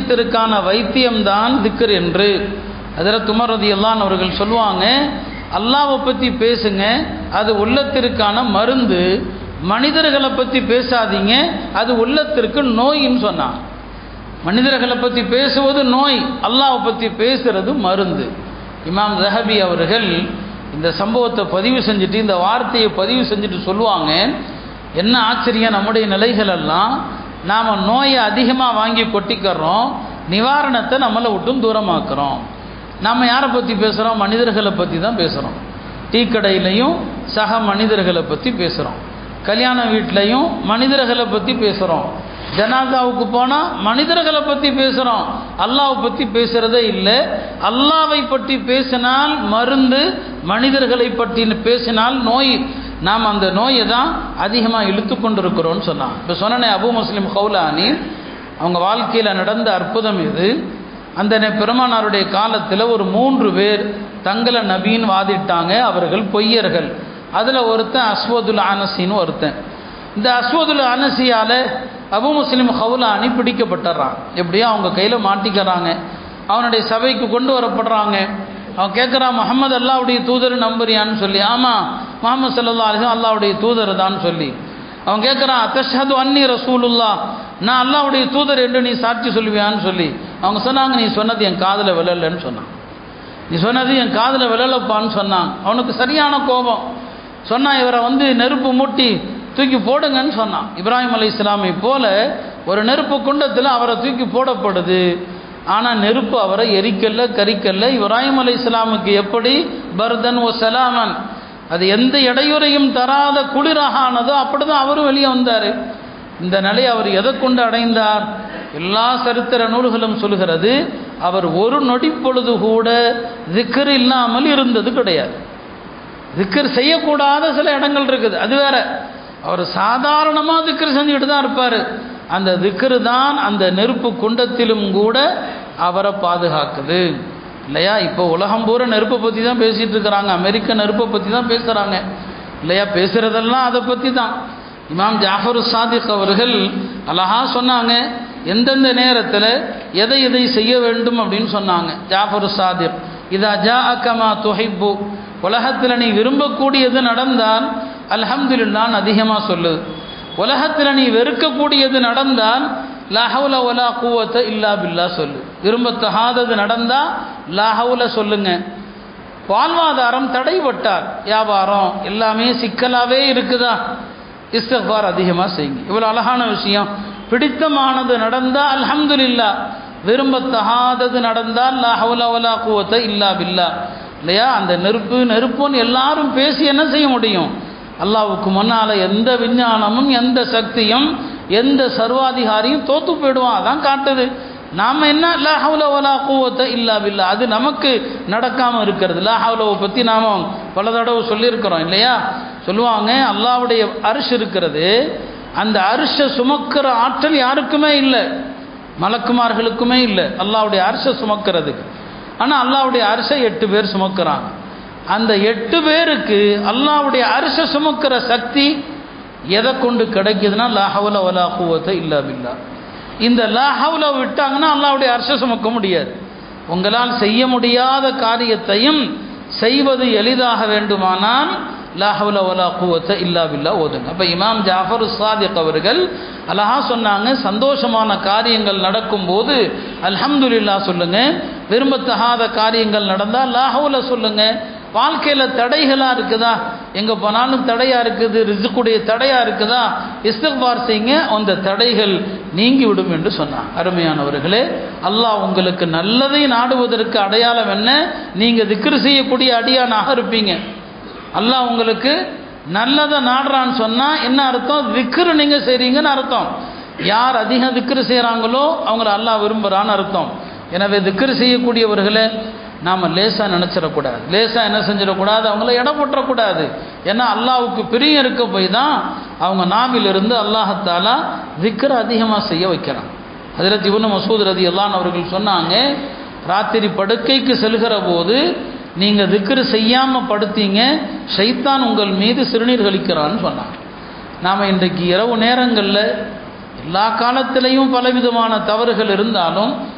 இருதயத்திற்கான வைத்தியம்தான் திக்ர் என்று அதில் துமர் ரதியல்லான் அவர்கள் சொல்லுவாங்க அல்லாவை பற்றி பேசுங்க அது உள்ளத்திற்கான மருந்து மனிதர்களை பற்றி பேசாதீங்க அது உள்ளத்திற்கு நோயின்னு சொன்னான் மனிதர்களை பற்றி பேசுவது நோய் அல்லாவை பற்றி பேசுறது மருந்து இமாம் ஜஹபி அவர்கள் இந்த சம்பவத்தை பதிவு செஞ்சுட்டு இந்த வார்த்தையை பதிவு செஞ்சுட்டு சொல்லுவாங்க என்ன ஆச்சரியம் நம்முடைய நிலைகள் எல்லாம் நாம் நோயை அதிகமாக வாங்கி கொட்டிக்கிறோம் நிவாரணத்தை நம்மளை விட்டும் தூரமாக்குறோம் நம்ம யாரை பற்றி பேசுகிறோம் மனிதர்களை பற்றி தான் பேசுகிறோம் டீ கடையிலையும் சக மனிதர்களை பற்றி பேசுகிறோம் கல்யாண வீட்லையும் மனிதர்களை பற்றி பேசுகிறோம் ஜனாதாவுக்கு போனால் மனிதர்களை பற்றி பேசுகிறோம் அல்லாவை பற்றி பேசுகிறதே இல்லை அல்லாவை பற்றி பேசினால் மருந்து மனிதர்களை பற்றி பேசினால் நோய் நாம் அந்த நோயை தான் அதிகமாக இழுத்து கொண்டு இருக்கிறோம்னு சொன்னான் இப்போ சொன்னனே அபு முஸ்லிம் ஹவுலானி அவங்க வாழ்க்கையில் நடந்த அற்புதம் இது அந்த நெ- பெருமானாருடைய காலத்தில் ஒரு மூன்று பேர் தங்களை நபின்னு வாதிட்டாங்க அவர்கள் பொய்யர்கள் அதில் ஒருத்தன் அஸ்வதுல் அனசின்னு ஒருத்தன் இந்த அஸ்வதுல் அனசியால் அபு முஸ்லிம் ஹவுலானி பிடிக்கப்பட்டுறான் எப்படியோ அவங்க கையில் மாட்டிக்கிறாங்க அவனுடைய சபைக்கு கொண்டு வரப்படுறாங்க அவன் கேட்குறான் முகமது அல்லாவுடைய தூதர் நம்புறியான்னு சொல்லி ஆமாம் முகமது சல்லா அலிஸ்லாம் அல்லாவுடைய தூதர் தான் சொல்லி அவன் கேட்குறான் அத்தஷது அன்னி ரசூலுல்லா நான் அல்லாவுடைய தூதர் என்று நீ சாட்சி சொல்லுவியான்னு சொல்லி அவங்க சொன்னாங்க நீ சொன்னது என் காதில் விழலன்னு சொன்னான் நீ சொன்னது என் காதில் விழலப்பான்னு சொன்னான் அவனுக்கு சரியான கோபம் சொன்னான் இவரை வந்து நெருப்பு மூட்டி தூக்கி போடுங்கன்னு சொன்னான் இப்ராஹிம் அலை இஸ்லாமை போல ஒரு நெருப்பு குண்டத்தில் அவரை தூக்கி போடப்படுது ஆனால் நெருப்பு அவரை எரிக்கல்ல கரிக்கல்ல இப்ராஹிம் அலை இஸ்லாமுக்கு எப்படி பர்தன் ஓ சலாமன் அது எந்த இடையூறையும் தராத குளிராக ஆனதோ அப்படிதான் அவரும் வெளியே வந்தார் இந்த நிலையை அவர் எதை கொண்டு அடைந்தார் எல்லா சரித்திர நூல்களும் சொல்கிறது அவர் ஒரு நொடி பொழுது கூட திக்கர் இல்லாமல் இருந்தது கிடையாது திக்கர் செய்யக்கூடாத சில இடங்கள் இருக்குது அது வேற அவர் சாதாரணமாக திக்கர் செஞ்சுக்கிட்டு தான் இருப்பார் அந்த திக்கரு தான் அந்த நெருப்பு குண்டத்திலும் கூட அவரை பாதுகாக்குது இல்லையா இப்போ உலகம் பூரா நெருப்பை பற்றி தான் பேசிகிட்டு இருக்கிறாங்க அமெரிக்க நெருப்பை பற்றி தான் பேசுகிறாங்க இல்லையா பேசுகிறதெல்லாம் அதை பற்றி தான் இமாம் ஜாஃபர் சாதிக் அவர்கள் அழகா சொன்னாங்க எந்தெந்த நேரத்தில் எதை எதை செய்ய வேண்டும் அப்படின்னு சொன்னாங்க ஜாஃபர் சாதிக் இதா ஜா அக்கமா துஹைப்பு உலகத்தில் நீ விரும்பக்கூடியது நடந்தால் அல்ஹம்துலில்லான்னு அதிகமாக சொல்லுது உலகத்தில் நீ வெறுக்கக்கூடியது நடந்தால் லஹவுல ஒலா கூவத்தை இல்லா பில்லா சொல்லு விரும்பத்தகாதது நடந்தால் லஹவுல சொல்லுங்க வாழ்வாதாரம் தடைபட்டார் வியாபாரம் எல்லாமே சிக்கலாகவே இருக்குதா இஸ்திஃபார் அதிகமாக செய்யுங்க இவ்வளோ அழகான விஷயம் பிடித்தமானது நடந்தால் அல்ஹம்துலில்லா விரும்பத்தகாதது நடந்தால் லா ஹவுல வலா குவத்தை இல்லா பில்லா இல்லையா அந்த நெருப்பு நெருப்புன்னு எல்லாரும் பேசி என்ன செய்ய முடியும் அல்லாவுக்கு முன்னால் எந்த விஞ்ஞானமும் எந்த சக்தியும் எந்த சர்வாதிகாரியும் தோத்து போயிடுவான் அதான் காட்டுது நாம் என்ன லா ஹவுல வலா கூவத்தை இல்லா பில்லா அது நமக்கு நடக்காமல் இருக்கிறது லா ஹவுலவை பற்றி நாம் பல தடவை சொல்லியிருக்கிறோம் இல்லையா சொல்லுவாங்க அல்லாவுடைய அரிசி இருக்கிறது அந்த அரிசை சுமக்கிற ஆற்றல் யாருக்குமே இல்லை மலக்குமார்களுக்குமே இல்லை அல்லாவுடைய அரிசை சுமக்கிறதுக்கு ஆனால் அல்லாவுடைய அரிசை எட்டு பேர் சுமக்கிறாங்க அந்த எட்டு பேருக்கு அல்லாவுடைய அரிசை சுமக்கிற சக்தி எதை கொண்டு கிடைக்குதுன்னா லாஹவுல வலா கூவத்தை இல்லா பில்லா இந்த லாஹவுல விட்டாங்கன்னா அல்லாவுடைய அரிசை சுமக்க முடியாது உங்களால் செய்ய முடியாத காரியத்தையும் செய்வது எளிதாக வேண்டுமானால் லாஹவுல வலா கூவத்தை இல்லா பில்லா ஓதுங்க அப்போ இமாம் ஜாஃபர் சாதிக் அவர்கள் அழகா சொன்னாங்க சந்தோஷமான காரியங்கள் நடக்கும்போது அல்ஹம்துலில்லா சொல்லுங்க விரும்பத்தகாத காரியங்கள் நடந்தால் லாஹவுல சொல்லுங்க வாழ்க்கையில் தடைகளாக இருக்குதா எங்கே போனாலும் தடையாக இருக்குது ரிசுக்குடைய தடையாக இருக்குதா இஸ்திக்பார் செய்யுங்க அந்த தடைகள் நீங்கி விடும் என்று சொன்னான் அருமையானவர்களே அல்லாஹ் உங்களுக்கு நல்லதை நாடுவதற்கு அடையாளம் என்ன நீங்கள் திக்ரு செய்யக்கூடிய அடியானாக இருப்பீங்க அல்லாஹ் உங்களுக்கு நல்லதை நாடுறான்னு சொன்னால் என்ன அர்த்தம் திக்ரு நீங்கள் செய்கிறீங்கன்னு அர்த்தம் யார் அதிகம் திக்ரு செய்கிறாங்களோ அவங்கள அல்லாஹ் விரும்புகிறான்னு அர்த்தம் எனவே திக்ரு செய்யக்கூடியவர்களே நாம் லேசாக நினச்சிடக்கூடாது லேசாக என்ன செஞ்சிடக்கூடாது அவங்கள இடம் போட்டுறக்கூடாது ஏன்னா அல்லாவுக்கு பிரியம் இருக்க போய் தான் அவங்க நாவிலிருந்து அல்லாஹத்தாலா திக்ர அதிகமாக செய்ய வைக்கிறான் அதில் இவனு மசூத் ரதி அல்லான் அவர்கள் சொன்னாங்க ராத்திரி படுக்கைக்கு செல்கிற போது நீங்கள் திக்ரு செய்யாமல் படுத்தீங்க ஷைத்தான் உங்கள் மீது சிறுநீர் கழிக்கிறான்னு சொன்னாங்க நாம் இன்றைக்கு இரவு நேரங்களில் எல்லா காலத்திலையும் பலவிதமான தவறுகள் இருந்தாலும்